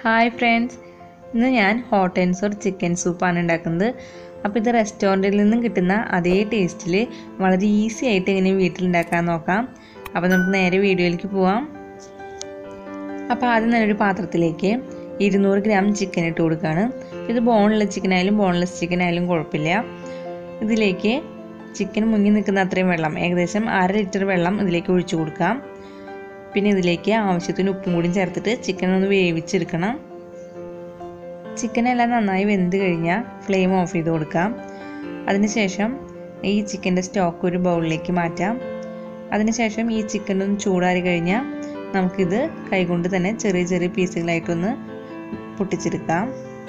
hi friends ഇന്ന് ഞാൻ hot and sour chicken സൂപ്പാണ് ഉണ്ടാക്കുന്നത് അപ്പോൾ ഇത് റെസ്റ്റോറൻറ്റിൽ നിന്നും കിട്ടുന്ന അതേ ടേസ്റ്റിൽ വളരെ ഈസി ആയിട്ട് എങ്ങനെ വീട്ടിലുണ്ടാക്കാൻ നോക്കാം അപ്പോൾ നമുക്ക് നേരെ വീഡിയോയിലേക്ക് പോവാം അപ്പോൾ ആദ്യം തന്നെ ഒരു പാത്രത്തിലേക്ക് ഇരുന്നൂറ് ഗ്രാം ചിക്കൻ ഇട്ട് കൊടുക്കുകയാണ് ഇത് ബോൺലെസ് ചിക്കൻ ആയാലും ബോൺലെസ് ചിക്കൻ ആയാലും കുഴപ്പമില്ല ഇതിലേക്ക് ചിക്കൻ മുങ്ങി നിൽക്കുന്ന അത്രയും വെള്ളം ഏകദേശം അര ലിറ്റർ വെള്ളം ഇതിലേക്ക് ഒഴിച്ചു കൊടുക്കാം പിന്നെ ഇതിലേക്ക് ആവശ്യത്തിന് ഉപ്പും കൂടി ചേർത്തിട്ട് ചിക്കൻ ഒന്ന് വേവിച്ചെടുക്കണം ചിക്കൻ എല്ലാം നന്നായി വെന്ത് കഴിഞ്ഞാൽ ഫ്ലെയിം ഓഫ് ചെയ്ത് കൊടുക്കാം അതിനുശേഷം ഈ ചിക്കൻ്റെ സ്റ്റോക്ക് ഒരു ബൗളിലേക്ക് മാറ്റാം അതിനുശേഷം ഈ ചിക്കൻ ഒന്ന് ചൂടാറി കഴിഞ്ഞാൽ നമുക്കിത് കൈകൊണ്ട് തന്നെ ചെറിയ ചെറിയ പീസുകളായിട്ടൊന്ന് പൊട്ടിച്ചെടുക്കാം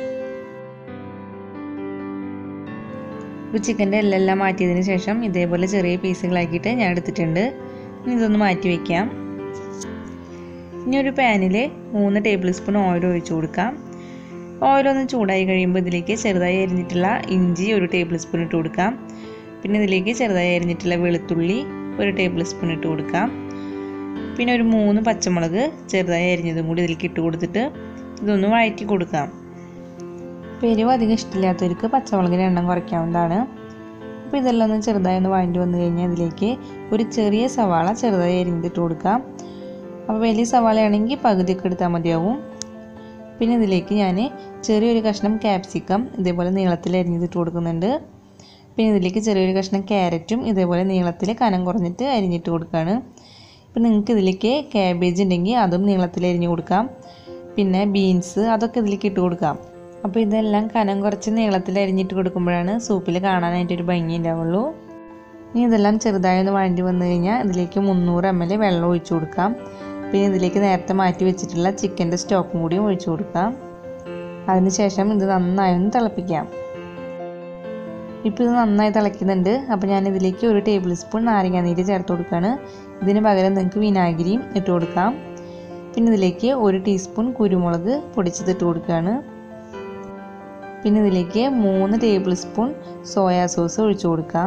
ഇപ്പോൾ ചിക്കൻ്റെ എല്ലെല്ലാം മാറ്റിയതിന് ശേഷം ഇതേപോലെ ചെറിയ പീസുകളാക്കിയിട്ട് ഞാൻ എടുത്തിട്ടുണ്ട് ഇനി ഇതൊന്ന് മാറ്റി വയ്ക്കാം ഇനി ഒരു പാനിൽ മൂന്ന് ടേബിൾ സ്പൂൺ ഓയിൽ ഒഴിച്ചു കൊടുക്കാം ഓയിലൊന്ന് ചൂടായി കഴിയുമ്പോൾ ഇതിലേക്ക് ചെറുതായി അരിഞ്ഞിട്ടുള്ള ഇഞ്ചി ഒരു ടേബിൾ സ്പൂൺ ഇട്ട് കൊടുക്കാം പിന്നെ ഇതിലേക്ക് ചെറുതായി അരിഞ്ഞിട്ടുള്ള വെളുത്തുള്ളി ഒരു ടേബിൾ സ്പൂൺ ഇട്ട് കൊടുക്കാം പിന്നെ ഒരു മൂന്ന് പച്ചമുളക് ചെറുതായി അരിഞ്ഞതും കൂടി ഇതിലേക്ക് ഇട്ട് കൊടുത്തിട്ട് ഇതൊന്ന് വഴറ്റി കൊടുക്കാം എരിവ് അധികം ഇഷ്ടമില്ലാത്തവർക്ക് പച്ചമുളകിൻ്റെ എണ്ണം കുറയ്ക്കാവുന്നതാണ് അപ്പോൾ ഇതെല്ലാം ഒന്ന് ചെറുതായി ഒന്ന് വഴണ്ടി വന്നു കഴിഞ്ഞാൽ ഇതിലേക്ക് ഒരു ചെറിയ സവാള ചെറുതായി അരിഞ്ഞിട്ട് കൊടുക്കാം അപ്പോൾ വലിയ സവാളയാണെങ്കിൽ പകുതിയൊക്കെ എടുത്താൽ മതിയാവും പിന്നെ ഇതിലേക്ക് ഞാൻ ചെറിയൊരു കഷ്ണം ക്യാപ്സിക്കം ഇതേപോലെ നീളത്തിൽ അരിഞ്ഞിട്ട് കൊടുക്കുന്നുണ്ട് പിന്നെ ഇതിലേക്ക് ചെറിയൊരു കഷ്ണം ക്യാരറ്റും ഇതേപോലെ നീളത്തിൽ കനം കുറഞ്ഞിട്ട് അരിഞ്ഞിട്ട് കൊടുക്കുകയാണ് ഇപ്പം നിങ്ങൾക്ക് ഇതിലേക്ക് ക്യാബേജ് ഉണ്ടെങ്കിൽ അതും നീളത്തിൽ അരിഞ്ഞ് കൊടുക്കാം പിന്നെ ബീൻസ് അതൊക്കെ ഇതിലേക്ക് ഇട്ട് കൊടുക്കാം അപ്പോൾ ഇതെല്ലാം കനം കുറച്ച് നീളത്തിൽ അരിഞ്ഞിട്ട് കൊടുക്കുമ്പോഴാണ് സൂപ്പിൽ കാണാനായിട്ടൊരു ഭംഗി ഉണ്ടാവുള്ളൂ ഇനി ഇതെല്ലാം ചെറുതായി ഒന്ന് വഴണ്ടി വന്നു കഴിഞ്ഞാൽ ഇതിലേക്ക് മുന്നൂറ് എം എൽ വെള്ളം ഒഴിച്ചു കൊടുക്കാം പിന്നെ ഇതിലേക്ക് നേരത്തെ മാറ്റി വെച്ചിട്ടുള്ള ചിക്കൻ്റെ സ്റ്റോക്കും കൂടി ഒഴിച്ചു കൊടുക്കാം അതിനുശേഷം ഇത് നന്നായി ഒന്ന് തിളപ്പിക്കാം ഇപ്പോൾ ഇത് നന്നായി തിളയ്ക്കുന്നുണ്ട് അപ്പോൾ ഞാൻ ഇതിലേക്ക് ഒരു ടേബിൾ സ്പൂൺ നാരങ്ങാനീര് ചേർത്ത് കൊടുക്കുകയാണ് ഇതിന് പകരം നിങ്ങൾക്ക് വിനാഗിരിയും ഇട്ട് കൊടുക്കാം പിന്നെ ഇതിലേക്ക് ഒരു ടീസ്പൂൺ കുരുമുളക് പൊടിച്ചതിട്ട് കൊടുക്കുകയാണ് പിന്നെ ഇതിലേക്ക് മൂന്ന് ടേബിൾ സ്പൂൺ സോയാ സോസ് ഒഴിച്ചു കൊടുക്കാം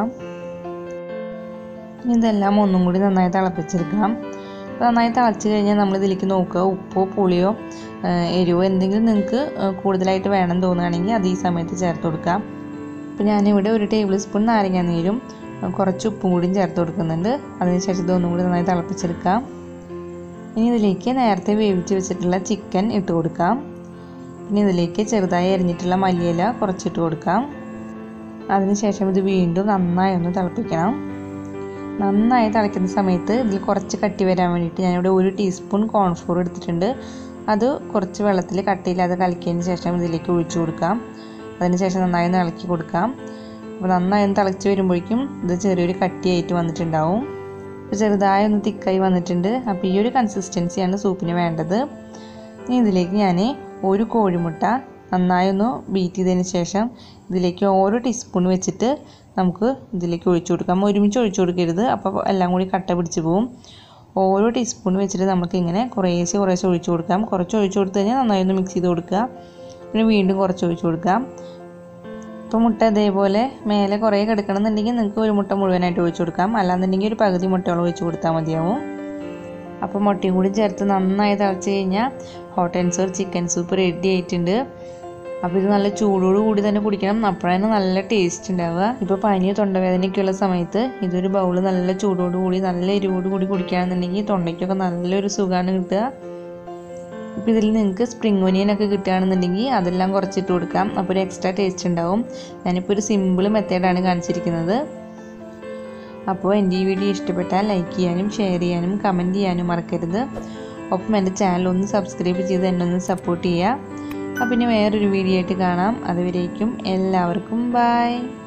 ഇനി ഇതെല്ലാം ഒന്നും കൂടി നന്നായി തിളപ്പിച്ചെടുക്കാം നന്നായി തിളച്ച് കഴിഞ്ഞാൽ നമ്മൾ ഇതിലേക്ക് നോക്കുക ഉപ്പോ പുളിയോ എരിവോ എന്തെങ്കിലും നിങ്ങൾക്ക് കൂടുതലായിട്ട് വേണം തോന്നുകയാണെങ്കിൽ അത് ഈ സമയത്ത് ചേർത്ത് കൊടുക്കാം അപ്പോൾ ഞാനിവിടെ ഒരു ടേബിൾ സ്പൂൺ നാരങ്ങ നീരും കുറച്ച് ഉപ്പും കൂടിയും ചേർത്ത് കൊടുക്കുന്നുണ്ട് അതിനുശേഷം ഇതൊന്നും കൂടി നന്നായി തിളപ്പിച്ചെടുക്കാം ഇനി ഇതിലേക്ക് നേരത്തെ വേവിച്ച് വെച്ചിട്ടുള്ള ചിക്കൻ ഇട്ട് കൊടുക്കാം പിന്നെ ഇതിലേക്ക് ചെറുതായി അരിഞ്ഞിട്ടുള്ള മല്ലിയില കുറച്ചിട്ട് കൊടുക്കാം അതിനുശേഷം ഇത് വീണ്ടും നന്നായി ഒന്ന് തിളപ്പിക്കണം നന്നായി തിളയ്ക്കുന്ന സമയത്ത് ഇതിൽ കുറച്ച് കട്ടി വരാൻ വേണ്ടിയിട്ട് ഞാനിവിടെ ഒരു ടീസ്പൂൺ കോൺഫ്ലോർ എടുത്തിട്ടുണ്ട് അത് കുറച്ച് വെള്ളത്തിൽ കട്ടിയില്ലാതെ കലക്കിയതിന് ശേഷം ഇതിലേക്ക് ഒഴിച്ചു കൊടുക്കാം അതിനുശേഷം നന്നായി ഒന്ന് ഇളക്കി കൊടുക്കാം അപ്പോൾ നന്നായി ഒന്ന് തിളച്ച് വരുമ്പോഴേക്കും ഇത് ചെറിയൊരു കട്ടിയായിട്ട് വന്നിട്ടുണ്ടാവും ഇപ്പോൾ ചെറുതായി ഒന്ന് തിക്കായി വന്നിട്ടുണ്ട് അപ്പോൾ ഈ ഒരു കൺസിസ്റ്റൻസിയാണ് സൂപ്പിന് വേണ്ടത് ഇനി ഇതിലേക്ക് ഞാൻ ഒരു കോഴിമുട്ട നന്നായി ഒന്ന് ബീറ്റ് ചെയ്തതിന് ശേഷം ഇതിലേക്ക് ഓരോ ടീസ്പൂൺ വെച്ചിട്ട് നമുക്ക് ഇതിലേക്ക് ഒഴിച്ചു കൊടുക്കാം ഒരുമിച്ച് ഒഴിച്ചു കൊടുക്കരുത് അപ്പോൾ എല്ലാം കൂടി കട്ട പിടിച്ച് പോവും ഓരോ ടീസ്പൂൺ വെച്ചിട്ട് നമുക്ക് ഇങ്ങനെ കുറേശ്ശെ കുറേശ്ശെ ഒഴിച്ചു കൊടുക്കാം കുറച്ച് ഒഴിച്ചു കൊടുത്തു കഴിഞ്ഞാൽ നന്നായി ഒന്ന് മിക്സ് ചെയ്ത് കൊടുക്കുക പിന്നെ വീണ്ടും കുറച്ച് ഒഴിച്ചു കൊടുക്കാം ഇപ്പോൾ മുട്ട ഇതേപോലെ മേലെ കുറേ കിടക്കണമെന്നുണ്ടെങ്കിൽ നിങ്ങൾക്ക് ഒരു മുട്ട മുഴുവനായിട്ട് ഒഴിച്ചു കൊടുക്കാം അല്ലാന്നുണ്ടെങ്കിൽ ഒരു പകുതി മുട്ടയോളം ഒഴിച്ചു കൊടുത്താൽ മതിയാവും അപ്പോൾ മുട്ടയും കൂടി ചേർത്ത് നന്നായി തിളച്ച് കഴിഞ്ഞാൽ hot and sour chicken soup ready ആയിട്ടുണ്ട് അപ്പോൾ ഇത് നല്ല ചൂടോട് കൂടി തന്നെ കുടിക്കണം അപ്പോഴാണ് നല്ല ടേസ്റ്റ് ഉണ്ടാവുക ഇപ്പോൾ പനിയോ തൊണ്ടവേദനയൊക്കെയുള്ള സമയത്ത് ഇതൊരു ബൗൾ നല്ല ചൂടോട് കൂടി നല്ല എരിവോട് കൂടി കുടിക്കുകയാണെന്നുണ്ടെങ്കിൽ തൊണ്ടയ്ക്കൊക്കെ നല്ലൊരു സുഖമാണ് കിട്ടുക ഇപ്പോൾ ഇതിൽ നിങ്ങൾക്ക് സ്പ്രിംഗ് ഒനിയൻ ഒക്കെ കിട്ടുകയാണെന്നുണ്ടെങ്കിൽ അതെല്ലാം കുറച്ചിട്ട് കൊടുക്കാം അപ്പോൾ ഒരു എക്സ്ട്രാ ടേസ്റ്റ് ഉണ്ടാവും ഞാനിപ്പോൾ ഒരു സിമ്പിൾ മെത്തേഡാണ് കാണിച്ചിരിക്കുന്നത് അപ്പോൾ എൻ്റെ ഈ വീഡിയോ ഇഷ്ടപ്പെട്ടാൽ ലൈക്ക് ചെയ്യാനും ഷെയർ ചെയ്യാനും കമൻറ്റ് ചെയ്യാനും മറക്കരുത് ഒപ്പം എൻ്റെ ചാനൽ ഒന്ന് സബ്സ്ക്രൈബ് ചെയ്ത് എന്നെ ഒന്ന് സപ്പോർട്ട് ചെയ്യുക അപ്പം പിന്നെ വേറൊരു വീഡിയോ ആയിട്ട് കാണാം അതുവരേക്കും എല്ലാവർക്കും ബായ്